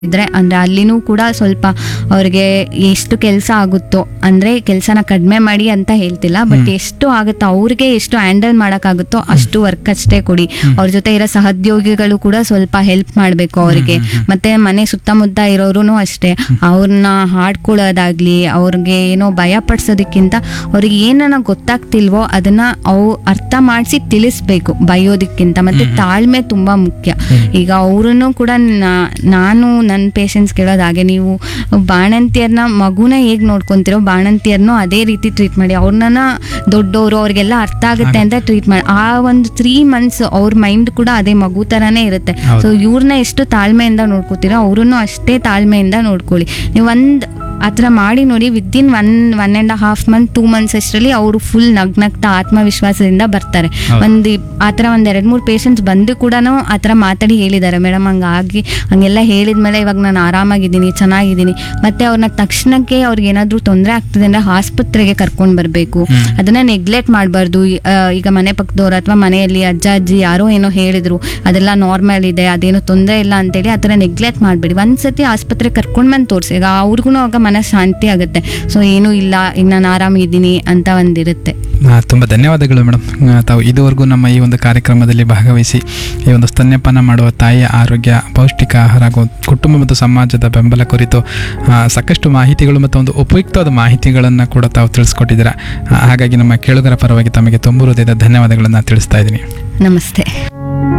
ಇದ್ರೆ ಅಂದ್ರೆ ಅಲ್ಲಿನೂ ಕೂಡ ಸ್ವಲ್ಪ ಅವ್ರಿಗೆ ಎಷ್ಟು ಕೆಲಸ ಆಗುತ್ತೋ ಅಂದ್ರೆ ಕೆಲಸನ ಕಡಿಮೆ ಮಾಡಿ ಅಂತ ಹೇಳ್ತಿಲ್ಲ ಬಟ್ ಎಷ್ಟು ಆಗುತ್ತೋ ಅವ್ರಿಗೆ ಎಷ್ಟು ಹ್ಯಾಂಡಲ್ ಮಾಡೋಕ್ಕಾಗುತ್ತೋ ಅಷ್ಟು ವರ್ಕ್ ಅಷ್ಟೇ ಕೊಡಿ ಅವ್ರ ಜೊತೆ ಇರೋ ಸಹೋದ್ಯೋಗಿಗಳು ಕೂಡ ಸ್ವಲ್ಪ ಹೆಲ್ಪ್ ಮಾಡಬೇಕು ಅವರಿಗೆ ಮತ್ತೆ ಮನೆ ಸುತ್ತಮುತ್ತ ಇರೋರು ಅಷ್ಟೇ ಅವ್ರನ್ನ ಹಾಡ್ಕೊಳ್ಳೋದಾಗ್ಲಿ ಅವ್ರಿಗೆ ಏನೋ ಭಯ ಪಡಿಸೋದಕ್ಕಿಂತ ಅವ್ರಿಗೆ ಏನನ್ನ ಗೊತ್ತಾಗ್ತಿಲ್ವೋ ಅದನ್ನ ಅವು ಅರ್ಥ ಮಾಡಿಸಿ ತಿಳಿಸ್ಬೇಕು ಬೈಯೋದಕ್ಕಿಂತ ಮತ್ತೆ ತಾಳ್ಮೆ ತುಂಬಾ ಮುಖ್ಯ ಈಗ ಅವ್ರನ್ನು ಕೂಡ ನಾ- ನಾನು ನನ್ನ ಪೇಷಂಟ್ಸ್ ಕೇಳೋದು ಹಾಗೆ ನೀವು ಬಾಣಂತಿಯರ್ನ ಮಗುನ ಹೇಗೆ ನೋಡ್ಕೊಂತಿರೋ ಬಾಣಂತಿಯರ್ನು ಅದೇ ರೀತಿ ಟ್ರೀಟ್ ಮಾಡಿ ಅವ್ರನ್ನ ದೊಡ್ಡವರು ಅವ್ರಿಗೆಲ್ಲ ಅರ್ಥ ಆಗುತ್ತೆ ಅಂತ ಟ್ರೀಟ್ ಮಾಡಿ ಆ ಒಂದು ತ್ರೀ ಮಂತ್ಸ್ ಅವ್ರ ಮೈಂಡ್ ಕೂಡ ಅದೇ ಮಗು ಥರನೇ ಇರುತ್ತೆ ಹೌದು. ಸೊ ಇವ್ರನ್ನ ಎಷ್ಟು ತಾಳ್ಮೆಯಿಂದ ನೋಡ್ಕೋತೀರೋ ಅವ್ರನ್ನು ಅಷ್ಟೇ ತಾಳ್ಮೆಯಿಂದ ನೋಡ್ಕೊಳ್ಳಿ ನೀವು ಒಂದು ಆ ಥರ ಮಾಡಿ ನೋಡಿ within one one and half month two months ಅಷ್ಟರಲ್ಲಿ ಅವರು ಫುಲ್ ನಗ್ನಗ್ತಾ ಆತ್ಮವಿಶ್ವಾಸದಿಂದ ಬರ್ತಾರೆ ಹೌದು. ಒಂದು ಆ ಥರ ಒಂದು ಎರಡು ಮೂರು ಪೇಷಂಟ್ಸ್ ಬಂದು ಕೂಡ ಆ ಥರ ಮಾತಾಡಿ ಹೇಳಿದ್ದಾರೆ ಮೇಡಮ್ ಹಂಗಾಗಿ ಹಂಗೆಲ್ಲ ಹೇಳಿದ್ಮೇಲೆ ಇವಾಗ ನಾನು ಆರಾಮಾಗಿದ್ದೀನಿ ಚೆನ್ನಾಗಿದ್ದೀನಿ ಮತ್ತೆ ಅವ್ರನ್ನ ತಕ್ಷಣಕ್ಕೆ ಅವ್ರಿಗೆ ಏನಾದರೂ ತೊಂದರೆ ಆಗ್ತದೆ ಅಂದರೆ ಆಸ್ಪತ್ರೆಗೆ ಕರ್ಕೊಂಡು ಬರಬೇಕು ಹ್ಮ್. ಅದನ್ನ ನೆಗ್ಲೆಕ್ಟ್ ಮಾಡಬಾರ್ದು ಈಗ ಮನೆ ಪಕ್ಕದವ್ರು ಅಥವಾ ಮನೆಯಲ್ಲಿ ಅಜ್ಜ ಅಜ್ಜಿ ಯಾರೋ ಏನೋ ಹೇಳಿದ್ರು ಅದೆಲ್ಲ ನಾರ್ಮಲ್ ಇದೆ ಅದೇನೋ ತೊಂದರೆ ಇಲ್ಲ ಅಂತೇಳಿ ಆ ಥರ ನೆಗ್ಲೆಕ್ಟ್ ಮಾಡಬೇಡಿ ಒಂದ್ಸತಿ ಆಸ್ಪತ್ರೆಗೆ ಕರ್ಕೊಂಡು ಬಂದು ತೋರಿಸಿ ಈಗ ಅವ್ರಿಗೂ ಆಗ ಮನ ಶಾಂತಿ ಆಗುತ್ತೆ ಸೊ ಏನೂ ಇಲ್ಲ ಈಗ ನಾನು ಆರಾಮಿದ್ದೀನಿ ಅಂತ ಒಂದಿರುತ್ತೆ ಆ, ತುಂಬ ಧನ್ಯವಾದಗಳು ಮೇಡಮ್ ಆ, ತಾವು ಇದುವರೆಗೂ ನಮ್ಮ ಈ ಒಂದು ಕಾರ್ಯಕ್ರಮದಲ್ಲಿ ಭಾಗವಹಿಸಿ ಈ ಒಂದು ಸ್ತನ್ಯಪಾನ ಮಾಡುವ ತಾಯಿಯ ಆರೋಗ್ಯ ಪೌಷ್ಟಿಕ ಆಹಾರ ಹಾಗೂ ಕುಟುಂಬ ಮತ್ತು ಸಮಾಜದ ಬೆಂಬಲ ಕುರಿತು ಆ, ಸಾಕಷ್ಟು ಮಾಹಿತಿಗಳು ಮತ್ತು ಒಂದು ಉಪಯುಕ್ತವಾದ ಮಾಹಿತಿಗಳನ್ನು ಕೂಡ ತಾವು ತಿಳಿಸ್ಕೊಟ್ಟಿದ್ದೀರಾ ಆ, ಹಾಗಾಗಿ ನಮ್ಮ ಕೇಳುಗರ ಪರವಾಗಿ ತಮಗೆ ತುಂಬ ಹೃದಯದ ಧನ್ಯವಾದಗಳನ್ನು ತಿಳಿಸ್ತಾ ಇದ್ದೀನಿ ನಮಸ್ತೆ